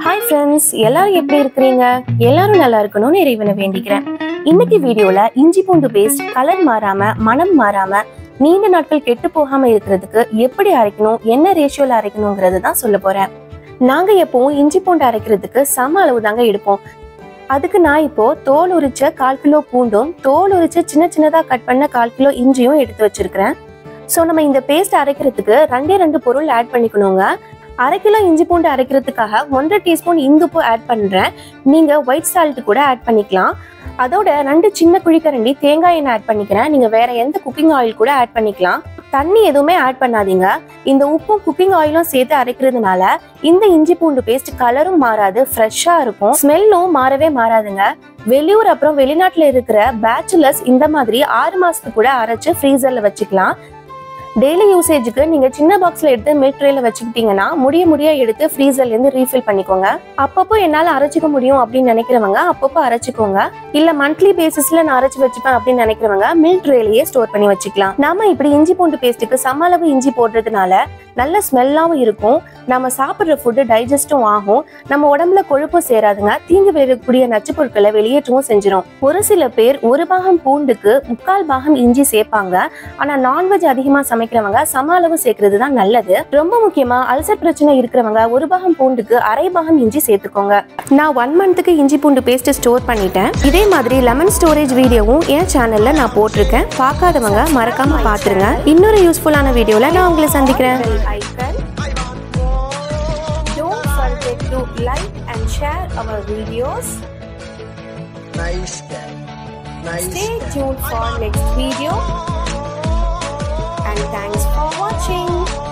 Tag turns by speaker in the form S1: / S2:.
S1: Hi friends எல்லாரும் எப்படி இருக்கிறீங்க எல்லாரும் நல்லா இருக்கணும்னு இறைவனை வேண்டிக்கிறேன் இன்னைக்கு வீடியோல இஞ்சி பூண்டு பேஸ்ட் கலர் மாறாம மனம் மாறாம நீண்ட நாட்கள் கெட்டு போகாம இருக்கிறதுக்கு எப்படி அரைக்கணும் என்ன ரேஷியோல அரைக்கணுங்கிறது தான் சொல்ல போறேன் நாங்க எப்பவும் இஞ்சி பூண்டு அரைக்கிறதுக்கு சம அளவு தாங்க எடுப்போம் அதுக்கு நான் இப்போ தோல் உரிச்ச கால் கிலோ பூண்டும் தோல் உரிச்ச சின்ன சின்னதா கட் பண்ண கால் கிலோ இஞ்சியும் எடுத்து வச்சிருக்கிறேன் ஸோ நம்ம இந்த பேஸ்ட் அரைக்கிறதுக்கு ரெண்டே ரெண்டு பொருள் ஆட் பண்ணிக்கணுங்க அரை கிலோ இஞ்சி பூண்டு அரைக்கிறதுக்காக ஒன்றரை டீஸ்பூன் இந்துப்பு ஆட் பண்ணுறேன் நீங்கள் ஒயிட் சால்ட் கூட ஆட் பண்ணிக்கலாம் அதோட ரெண்டு சின்ன குழிக்கரண்டி தேங்காய் எண்ணெய் ஆட் பண்ணிக்கிறேன் நீங்கள் வேற எந்த குக்கிங் ஆயில் கூட ஆட் பண்ணிக்கலாம் தண்ணி எதுவுமே ஆட் பண்ணாதீங்க இந்த உப்பும் குக்கிங் ஆயிலும் சேர்த்து அரைக்கிறதுனால இந்த இஞ்சி பூண்டு பேஸ்ட் கலரும் மாறாது ஃப்ரெஷ்ஷாக இருக்கும் ஸ்மெல்லும் மாறவே மாறாதுங்க வெளியூர் அப்புறம் வெளிநாட்டில் இருக்கிற பேச்சுலர்ஸ் இந்த மாதிரி ஆறு மாசத்துக்கு கூட அரைச்சு ஃப்ரீசரில் வச்சுக்கலாம் டெய்லி யூசேஜுக்கு நீங்க சின்ன பாக்ஸ்ல எடுத்து மில்க் ட்ரேல வச்சுக்கிட்டீங்கன்னா முடிய முடிய எடுத்து ஃப்ரீசர்ல இருந்து ரீஃபில் பண்ணிக்கோங்க அப்பப்போ என்னால அரைச்சிக்க முடியும் அப்படின்னு நினைக்கிறவங்க அப்பப்போ அரைச்சிக்கோங்க இல்ல மந்த்லி பேசிஸ்ல நான் அரைச்சு வச்சுப்பேன் அப்படின்னு நினைக்கிறவங்க மில்க் ட்ரேலயே ஸ்டோர் பண்ணி வச்சுக்கலாம் நாம இப்படி இஞ்சி பூண்டு பேஸ்ட்டுக்கு சம அளவு இஞ்சி போடுறதுனால நல்ல ஸ்மெல்லாவும் இருக்கும் நம்ம சாப்பிட்ற ஃபுட்டு டைஜஸ்டும் ஆகும் நம்ம உடம்புல கொழுப்பும் சேராதுங்க தீங்கு விளைவிக்கக்கூடிய நச்சுப் பொருட்களை வெளியேற்றவும் செஞ்சிடும் ஒரு சில பேர் ஒரு பாகம் பூண்டுக்கு முக்கால் பாகம் இஞ்சி சேர்ப்பாங்க ஆனா நான்வெஜ் அதிகமா சமைக்கிறவங்க சம அளவு சேர்க்கறது தான் நல்லது ரொம்ப முக்கியமா அல்சர் பிரச்சனை இருக்கிறவங்க ஒரு பாகம் பூண்டுக்கு அரை பாகம் இஞ்சி சேர்த்துக்கோங்க நான் ஒன் மந்த்துக்கு இஞ்சி பூண்டு பேஸ்ட் ஸ்டோர் பண்ணிட்டேன் இதே மாதிரி லெமன் ஸ்டோரேஜ் வீடியோவும் என் சேனல்ல நான் போட்டிருக்கேன் பார்க்காதவங்க மறக்காம பாத்துருங்க இன்னொரு யூஸ்ஃபுல்லான வீடியோல நான் உங்களை சந்திக்கிறேன் Don't forget to like and share our videos.
S2: Nice guy. Nice
S1: Stay
S2: guy.
S1: tuned for next video. And thanks for watching.